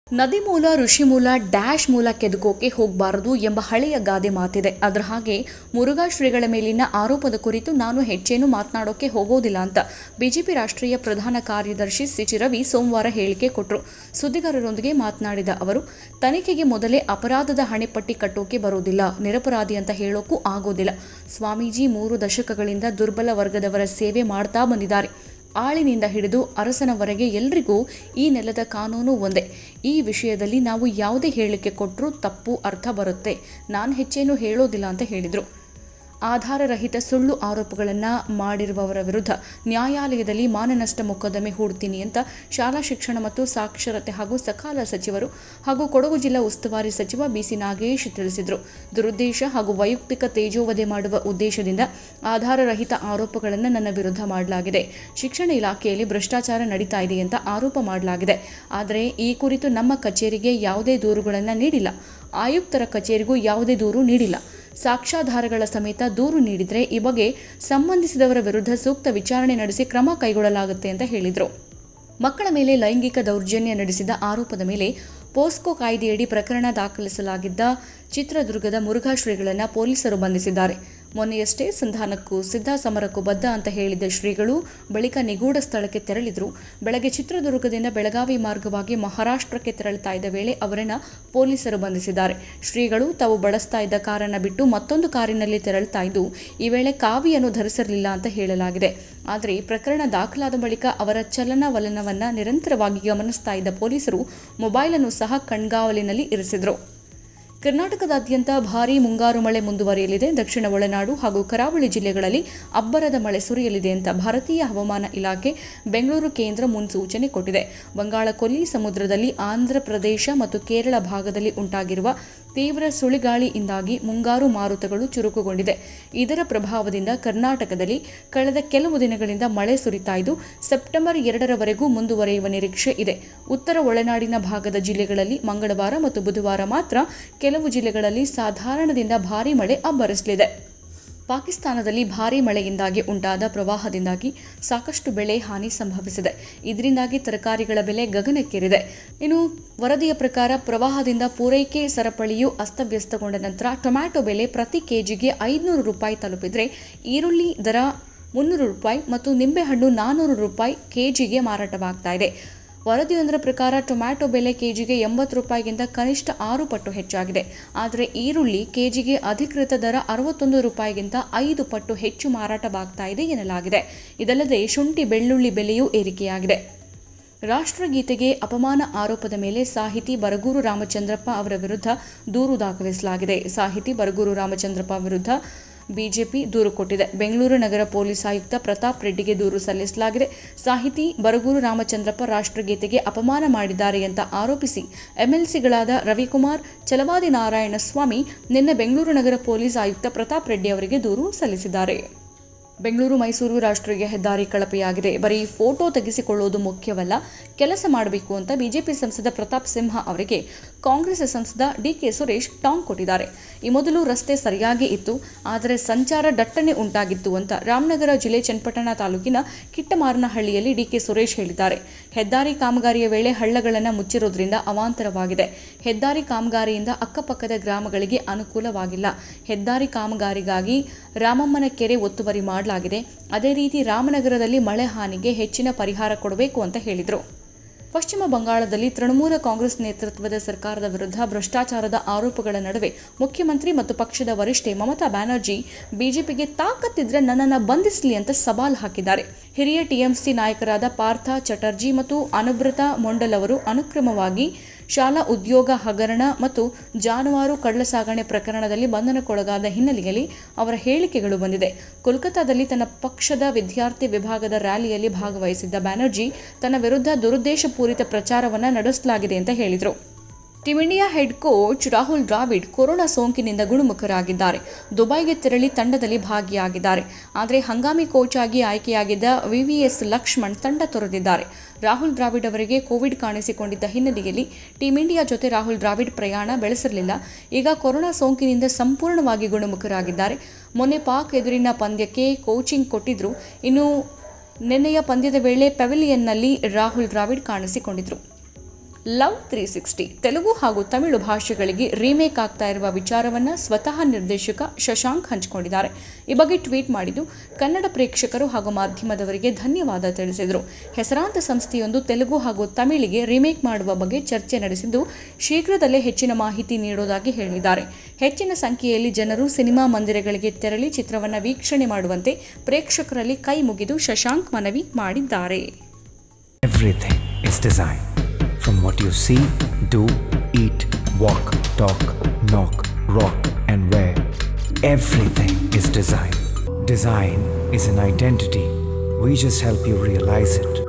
ನದಿ ಮೂಲ ಋಷಿ ಮೂಲ ಡ್ಯಾಶ್ ಮೂಲ ಕೆದಕೋಕೆ ಹೋಗಬಾರದು ಎಂಬ ಹಳೆಯ ಗಾದೆ ಮಾತಿದೆ ಅದರ ಹಾಗೆ ಮುರುಘಾ ಶ್ರೀಗಳ ಮೇಲಿನ ಆರೋಪದ ಕುರಿತು ನಾನು ಹೆಚ್ಚೇನು ಮಾತನಾಡೋಕೆ ಹೋಗೋದಿಲ್ಲ ಅಂತ ಬಿಜೆಪಿ ರಾಷ್ಟ್ರೀಯ ಪ್ರಧಾನ ಕಾರ್ಯದರ್ಶಿ ಸಿಟಿ ರವಿ ಸೋಮವಾರ ಹೇಳಿಕೆ ಕೊಟ್ಟರು ಸುದ್ದಿಗಾರರೊಂದಿಗೆ ಮಾತನಾಡಿದ ಅವರು ತನಿಖೆಗೆ ಮೊದಲೇ ಅಪರಾಧದ ಹಣೆಪಟ್ಟಿ ಕಟ್ಟೋಕೆ ಬರೋದಿಲ್ಲ ನಿರಪರಾಧಿ ಅಂತ ಹೇಳೋಕ್ಕೂ ಆಗೋದಿಲ್ಲ ಸ್ವಾಮೀಜಿ ಮೂರು ದಶಕಗಳಿಂದ ದುರ್ಬಲ ವರ್ಗದವರ ಸೇವೆ ಮಾಡ್ತಾ ಬಂದಿದ್ದಾರೆ ಆಳಿನಿಂದ ಹಿಡಿದು ಅರಸನವರೆಗೆ ಎಲ್ರಿಗೂ ಈ ನೆಲದ ಕಾನೂನು ಒಂದೇ ಈ ವಿಷಯದಲ್ಲಿ ನಾವು ಯಾವುದೇ ಹೇಳಿಕೆ ಕೊಟ್ಟರೂ ತಪ್ಪು ಅರ್ಥ ಬರುತ್ತೆ ನಾನು ಹೆಚ್ಚೇನು ಹೇಳೋದಿಲ್ಲ ಅಂತ ಹೇಳಿದರು ಆಧಾರರಹಿತ ಸುಳ್ಳು ಆರೋಪಗಳನ್ನು ಮಾಡಿರುವವರ ವಿರುದ್ಧ ನ್ಯಾಯಾಲಯದಲ್ಲಿ ಮಾನನಷ್ಟ ಮೊಕದ್ದಮೆ ಹೂಡ್ತೀನಿ ಅಂತ ಶಾಲಾ ಶಿಕ್ಷಣ ಮತ್ತು ಸಾಕ್ಷರತೆ ಹಾಗೂ ಸಕಾಲ ಸಚಿವರು ಹಾಗೂ ಕೊಡಗು ಜಿಲ್ಲಾ ಉಸ್ತುವಾರಿ ಸಚಿವ ಬಿಸಿ ನಾಗೇಶ್ ತಿಳಿಸಿದರು ದುರುದ್ದೇಶ ಹಾಗೂ ವೈಯಕ್ತಿಕ ತೇಜೋವಧೆ ಮಾಡುವ ಉದ್ದೇಶದಿಂದ ಆಧಾರರಹಿತ ಆರೋಪಗಳನ್ನು ನನ್ನ ವಿರುದ್ಧ ಮಾಡಲಾಗಿದೆ ಶಿಕ್ಷಣ ಇಲಾಖೆಯಲ್ಲಿ ಭ್ರಷ್ಟಾಚಾರ ನಡೀತಾ ಇದೆ ಅಂತ ಆರೋಪ ಮಾಡಲಾಗಿದೆ ಆದರೆ ಈ ಕುರಿತು ನಮ್ಮ ಕಚೇರಿಗೆ ಯಾವುದೇ ದೂರುಗಳನ್ನು ನೀಡಿಲ್ಲ ಆಯುಕ್ತರ ಕಚೇರಿಗೂ ಯಾವುದೇ ದೂರು ನೀಡಿಲ್ಲ ಸಾಕ್ಷ್ಯಾಧಾರಗಳ ಸಮೇತ ದೂರು ನೀಡಿದರೆ ಈ ಬಗ್ಗೆ ಸಂಬಂಧಿಸಿದವರ ವಿರುದ್ಧ ಸೂಕ್ತ ವಿಚಾರಣೆ ನಡೆಸಿ ಕ್ರಮ ಕೈಗೊಳ್ಳಲಾಗುತ್ತೆ ಅಂತ ಹೇಳಿದರು ಮಕ್ಕಳ ಮೇಲೆ ಲೈಂಗಿಕ ದೌರ್ಜನ್ಯ ನಡೆಸಿದ ಆರೋಪದ ಮೇಲೆ ಪೋಸ್ಕೋ ಕಾಯ್ದೆಯಡಿ ಪ್ರಕರಣ ದಾಖಲಿಸಲಾಗಿದ್ದ ಚಿತ್ರದುರ್ಗದ ಮುರುಘಾ ಶ್ರೀಗಳನ್ನು ಪೊಲೀಸರು ಬಂಧಿಸಿದ್ದಾರೆ ಮೊನ್ನೆಯಷ್ಟೇ ಸಂಧಾನಕ್ಕೂ ಸಿದ್ಧ ಸಮರಕ್ಕೂ ಬದ್ಧ ಅಂತ ಹೇಳಿದ್ದ ಶ್ರೀಗಳು ಬಳಿಕ ನಿಗೂಢ ಸ್ಥಳಕ್ಕೆ ತೆರಳಿದ್ರು ಬೆಳಗ್ಗೆ ಚಿತ್ರದುರ್ಗದಿಂದ ಬೆಳಗಾವಿ ಮಾರ್ಗವಾಗಿ ಮಹಾರಾಷ್ಟ್ರಕ್ಕೆ ತೆರಳುತ್ತಾ ಇದ್ದ ವೇಳೆ ಅವರನ್ನು ಪೊಲೀಸರು ಬಂಧಿಸಿದ್ದಾರೆ ಶ್ರೀಗಳು ತಾವು ಬಳಸ್ತಾ ಇದ್ದ ಕಾರನ್ನು ಬಿಟ್ಟು ಮತ್ತೊಂದು ಕಾರಿನಲ್ಲಿ ತೆರಳುತ್ತಾ ಇದ್ದು ಈ ವೇಳೆ ಕಾವಿಯನ್ನು ಧರಿಸಿರಲಿಲ್ಲ ಅಂತ ಹೇಳಲಾಗಿದೆ ಆದರೆ ಪ್ರಕರಣ ದಾಖಲಾದ ಬಳಿಕ ಅವರ ಚಲನವಲನವನ್ನು ನಿರಂತರವಾಗಿ ಗಮನಿಸ್ತಾ ಇದ್ದ ಪೊಲೀಸರು ಮೊಬೈಲನ್ನು ಸಹ ಕಣ್ಗಾವಲಿನಲ್ಲಿ ಇರಿಸಿದರು ಕರ್ನಾಟಕದಾದ್ಯಂತ ಭಾರೀ ಮುಂಗಾರು ಮಳೆ ಮುಂದುವರಿಯಲಿದೆ ದಕ್ಷಿಣ ಒಳನಾಡು ಹಾಗೂ ಕರಾವಳಿ ಜಿಲ್ಲೆಗಳಲ್ಲಿ ಅಬ್ಬರದ ಮಳೆ ಸುರಿಯಲಿದೆ ಅಂತ ಭಾರತೀಯ ಹವಾಮಾನ ಇಲಾಖೆ ಬೆಂಗಳೂರು ಕೇಂದ್ರ ಮುನ್ಸೂಚನೆ ಕೊಟ್ಟಿದೆ ಬಂಗಾಳ ಕೊಲ್ಲಿ ಸಮುದ್ರದಲ್ಲಿ ಆಂಧ್ರ ಪ್ರದೇಶ ಮತ್ತು ಕೇರಳ ಭಾಗದಲ್ಲಿ ಉಂಟಾಗಿರುವ ತೀವ್ರ ಸುಳಿಗಾಳಿಯಿಂದಾಗಿ ಮುಂಗಾರು ಮಾರುತಗಳು ಚುರುಕುಗೊಂಡಿದೆ ಇದರ ಪ್ರಭಾವದಿಂದ ಕರ್ನಾಟಕದಲ್ಲಿ ಕಳೆದ ಕೆಲವು ದಿನಗಳಿಂದ ಮಳೆ ಸುರಿತಾ ಇದ್ದು ಸೆಪ್ಟೆಂಬರ್ ಎರಡರವರೆಗೂ ಮುಂದುವರಿಯುವ ನಿರೀಕ್ಷೆ ಇದೆ ಉತ್ತರ ಒಳನಾಡಿನ ಭಾಗದ ಜಿಲ್ಲೆಗಳಲ್ಲಿ ಮಂಗಳವಾರ ಮತ್ತು ಬುಧವಾರ ಮಾತ್ರ ಕೆಲವು ಜಿಲ್ಲೆಗಳಲ್ಲಿ ಸಾಧಾರಣದಿಂದ ಭಾರೀ ಮಳೆ ಅಬ್ಬರಿಸಲಿದೆ ಪಾಕಿಸ್ತಾನದಲ್ಲಿ ಭಾರೀ ಮಳೆಯಿಂದಾಗಿ ಉಂಟಾದ ಪ್ರವಾಹದಿಂದಾಗಿ ಸಾಕಷ್ಟು ಬೆಳೆ ಹಾನಿ ಸಂಭವಿಸಿದೆ ಇದರಿಂದಾಗಿ ತರಕಾರಿಗಳ ಬೆಲೆ ಗಗನಕ್ಕೇರಿದೆ ಇನ್ನು ವರದಿಯ ಪ್ರಕಾರ ಪ್ರವಾಹದಿಂದ ಪೂರೈಕೆ ಸರಪಳಿಯು ಅಸ್ತವ್ಯಸ್ತಗೊಂಡ ನಂತರ ಟೊಮ್ಯಾಟೊ ಬೆಲೆ ಪ್ರತಿ ಕೆಜಿಗೆ ಐದುನೂರು ರೂಪಾಯಿ ತಲುಪಿದರೆ ಈರುಳ್ಳಿ ದರ ಮುನ್ನೂರು ರೂಪಾಯಿ ಮತ್ತು ನಿಂಬೆಹಣ್ಣು ನಾನ್ನೂರು ರೂಪಾಯಿ ಕೆಜಿಗೆ ಮಾರಾಟವಾಗ್ತಾ ಇದೆ ವರದಿಯೊಂದರ ಪ್ರಕಾರ ಟೊಮ್ಯಾಟೊ ಬೆಲೆ ಕೆಜಿಗೆ ಎಂಬತ್ತು ರೂಪಾಯಿಗಿಂತ ಕನಿಷ್ಠ ಆರು ಪಟ್ಟು ಹೆಚ್ಚಾಗಿದೆ ಆದರೆ ಈರುಳ್ಳಿ ಕೆಜಿಗೆ ಅಧಿಕೃತ ದರ ಅರವತ್ತೊಂದು ರೂಪಾಯಿಗಿಂತ ಐದು ಪಟ್ಟು ಹೆಚ್ಚು ಮಾರಾಟವಾಗ್ತಾ ಇದೆ ಎನ್ನಲಾಗಿದೆ ಇದಲ್ಲದೆ ಶುಂಠಿ ಬೆಳ್ಳುಳ್ಳಿ ಬೆಲೆಯೂ ಏರಿಕೆಯಾಗಿದೆ ರಾಷ್ಟ್ರಗೀತೆಗೆ ಅಪಮಾನ ಆರೋಪದ ಮೇಲೆ ಸಾಹಿತಿ ಬರಗೂರು ರಾಮಚಂದ್ರಪ್ಪ ಅವರ ವಿರುದ್ಧ ದೂರು ದಾಖಲಿಸಲಾಗಿದೆ ಸಾಹಿತಿ ಬರಗೂರು ರಾಮಚಂದ್ರಪ್ಪ ವಿರುದ್ಧ ಬಿಜೆಪಿ ದೂರು ಕೊಟ್ಟಿದೆ ಬೆಂಗಳೂರು ನಗರ ಪೊಲೀಸ್ ಆಯುಕ್ತ ಪ್ರತಾಪ್ ರೆಡ್ಡಿಗೆ ದೂರು ಸಲ್ಲಿಸಲಾಗಿದೆ ಸಾಹಿತಿ ಬರಗೂರು ರಾಮಚಂದ್ರಪ್ಪ ರಾಷ್ಟ್ರಗೀತೆಗೆ ಅಪಮಾನ ಮಾಡಿದ್ದಾರೆ ಅಂತ ಆರೋಪಿಸಿ ಎಂಎಲ್ಸಿಗಳಾದ ರವಿಕುಮಾರ್ ಚಲವಾದಿ ನಾರಾಯಣಸ್ವಾಮಿ ನಿನ್ನೆ ಬೆಂಗಳೂರು ನಗರ ಪೊಲೀಸ್ ಆಯುಕ್ತ ಪ್ರತಾಪ್ ರೆಡ್ಡಿ ಅವರಿಗೆ ದೂರು ಸಲ್ಲಿಸಿದ್ದಾರೆ ಬೆಂಗಳೂರು ಮೈಸೂರು ರಾಷ್ಟ್ರೀಯ ಹೆದ್ದಾರಿ ಕಳಪೆಯಾಗಿದೆ ಬರೀ ಫೋಟೋ ತೆಗೆಸಿಕೊಳ್ಳುವುದು ಮುಖ್ಯವಲ್ಲ ಕೆಲಸ ಮಾಡಬೇಕು ಅಂತ ಬಿಜೆಪಿ ಸಂಸದ ಪ್ರತಾಪ್ ಸಿಂಹ ಅವರಿಗೆ ಕಾಂಗ್ರೆಸ್ ಸಂಸದ ಡಿಕೆ ಸುರೇಶ್ ಟಾಂಗ್ ಕೊಟ್ಟಿದ್ದಾರೆ ಈ ಮೊದಲು ರಸ್ತೆ ಸರಿಯಾಗಿ ಇತ್ತು ಆದರೆ ಸಂಚಾರ ದಟ್ಟಣೆ ಉಂಟಾಗಿತ್ತು ಅಂತ ರಾಮನಗರ ಜಿಲ್ಲೆ ಚನ್ನಪಟ್ಟಣ ತಾಲೂಕಿನ ಕಿಟ್ಟಮಾರನಹಳ್ಳಿಯಲ್ಲಿ ಡಿಕೆ ಸುರೇಶ್ ಹೇಳಿದ್ದಾರೆ ಹೆದ್ದಾರಿ ಕಾಮಗಾರಿಯ ವೇಳೆ ಹಳ್ಳಗಳನ್ನು ಮುಚ್ಚಿರೋದ್ರಿಂದ ಅವಾಂತರವಾಗಿದೆ ಹೆದ್ದಾರಿ ಕಾಮಗಾರಿಯಿಂದ ಅಕ್ಕಪಕ್ಕದ ಗ್ರಾಮಗಳಿಗೆ ಅನುಕೂಲವಾಗಿಲ್ಲ ಹೆದ್ದಾರಿ ಕಾಮಗಾರಿಗಾಗಿ ರಾಮಮ್ಮನ ಕೆರೆ ಒತ್ತುವರಿ ಮಾಡಲಾಗಿದೆ ಅದೇ ರೀತಿ ರಾಮನಗರದಲ್ಲಿ ಮಳೆ ಹಾನಿಗೆ ಹೆಚ್ಚಿನ ಪರಿಹಾರ ಕೊಡಬೇಕು ಅಂತ ಹೇಳಿದರು ಪಶ್ಚಿಮ ಬಂಗಾಳದಲ್ಲಿ ತೃಣಮೂಲ ಕಾಂಗ್ರೆಸ್ ನೇತೃತ್ವದ ಸರ್ಕಾರದ ವಿರುದ್ಧ ಭ್ರಷ್ಟಾಚಾರದ ಆರೋಪಗಳ ನಡುವೆ ಮುಖ್ಯಮಂತ್ರಿ ಮತ್ತು ಪಕ್ಷದ ವರಿಷ್ಠೆ ಮಮತಾ ಬ್ಯಾನರ್ಜಿ ಬಿಜೆಪಿಗೆ ತಾಕತ್ತಿದ್ರೆ ನನ್ನನ್ನು ಬಂಧಿಸಲಿ ಅಂತ ಸವಾಲ್ ಹಾಕಿದ್ದಾರೆ ಹಿರಿಯ ಟಿಎಂಸಿ ನಾಯಕರಾದ ಪಾರ್ಥ ಚಟರ್ಜಿ ಮತ್ತು ಅನುಬ್ರತ ಮೊಂಡಲ್ ಅವರು ಅನುಕ್ರಮವಾಗಿ ಶಾಲಾ ಉದ್ಯೋಗ ಹಗರಣ ಮತ್ತು ಜಾನುವಾರು ಕಳ್ಳಸಾಗಣೆ ಪ್ರಕರಣದಲ್ಲಿ ಬಂಧನಕ್ಕೊಳಗಾದ ಹಿನ್ನೆಲೆಯಲ್ಲಿ ಅವರ ಹೇಳಿಕೆಗಳು ಬಂದಿದೆ ಕೋಲ್ಕತ್ತಾದಲ್ಲಿ ತನ್ನ ಪಕ್ಷದ ವಿದ್ಯಾರ್ಥಿ ವಿಭಾಗದ ರ್ಯಾಲಿಯಲ್ಲಿ ಭಾಗವಹಿಸಿದ್ದ ಬ್ಯಾನರ್ಜಿ ತನ್ನ ವಿರುದ್ಧ ದುರುದ್ದೇಶಪೂರಿತ ಪ್ರಚಾರವನ್ನು ನಡೆಸಲಾಗಿದೆ ಅಂತ ಹೇಳಿದರು team India head coach Rahul Dravid corona ಸೋಂಕಿನಿಂದ ಗುಣಮುಖರಾಗಿದ್ದಾರೆ ದುಬೈಗೆ ತೆರಳಿ ತಂಡದಲ್ಲಿ ಭಾಗಿಯಾಗಿದ್ದಾರೆ ಆದರೆ ಹಂಗಾಮಿ ಕೋಚ್ ಆಗಿ ಆಯ್ಕೆಯಾಗಿದ್ದ ವಿವಿಎಸ್ ಲಕ್ಷ್ಮಣ್ ತಂಡ ತೊರೆದಿದ್ದಾರೆ ರಾಹುಲ್ ದ್ರಾವಿಡ್ ಅವರಿಗೆ ಕೋವಿಡ್ ಕಾಣಿಸಿಕೊಂಡಿದ್ದ ಹಿನ್ನೆಲೆಯಲ್ಲಿ ಟೀಮ್ ಇಂಡಿಯಾ ಜೊತೆ ರಾಹುಲ್ ದ್ರಾವಿಡ್ ಪ್ರಯಾಣ ಬೆಳೆಸಿರಲಿಲ್ಲ ಈಗ ಕೊರೋನಾ ಸೋಂಕಿನಿಂದ ಸಂಪೂರ್ಣವಾಗಿ ಗುಣಮುಖರಾಗಿದ್ದಾರೆ ಮೊನ್ನೆ ಪಾಕ್ ಎದುರಿನ ಪಂದ್ಯಕ್ಕೆ ಕೋಚಿಂಗ್ ಕೊಟ್ಟಿದ್ರು ಇನ್ನು ನಿನ್ನೆಯ ಪಂದ್ಯದ ವೇಳೆ ಪೆವಿಲಿಯನ್ನಲ್ಲಿ ರಾಹುಲ್ ದ್ರಾವಿಡ್ ಕಾಣಿಸಿಕೊಂಡಿದ್ರು ಲವ್ ತ್ರೀ ಸಿಕ್ಸ್ಟಿ ತೆಲುಗು ಹಾಗೂ ತಮಿಳು ಭಾಷೆಗಳಿಗೆ ರೀಮೇಕ್ ಆಗ್ತಾ ಇರುವ ವಿಚಾರವನ್ನು ಸ್ವತಃ ನಿರ್ದೇಶಕ ಶಶಾಂಕ್ ಹಂಚಿಕೊಂಡಿದ್ದಾರೆ ಈ ಬಗ್ಗೆ ಟ್ವೀಟ್ ಮಾಡಿದ್ದು ಕನ್ನಡ ಪ್ರೇಕ್ಷಕರು ಹಾಗೂ ಮಾಧ್ಯಮದವರಿಗೆ ಧನ್ಯವಾದ ತಿಳಿಸಿದರು ಹೆಸರಾಂತ ಸಂಸ್ಥೆಯೊಂದು ತೆಲುಗು ಹಾಗೂ ತಮಿಳಿಗೆ ರೀಮೇಕ್ ಮಾಡುವ ಬಗ್ಗೆ ಚರ್ಚೆ ನಡೆಸಿದ್ದು ಶೀಘ್ರದಲ್ಲೇ ಹೆಚ್ಚಿನ ಮಾಹಿತಿ ನೀಡುವುದಾಗಿ ಹೇಳಿದ್ದಾರೆ ಹೆಚ್ಚಿನ ಸಂಖ್ಯೆಯಲ್ಲಿ ಜನರು ಸಿನಿಮಾ ಮಂದಿರಗಳಿಗೆ ತೆರಳಿ ಚಿತ್ರವನ್ನು ವೀಕ್ಷಣೆ ಮಾಡುವಂತೆ ಪ್ರೇಕ್ಷಕರಲ್ಲಿ ಕೈ ಮುಗಿದು ಶಶಾಂಕ್ ಮನವಿ ಮಾಡಿದ್ದಾರೆ Everything is design. From what you see, do, eat, walk, talk, knock, rock, and wear. Everything is design. Design is an identity. We just help you realize it.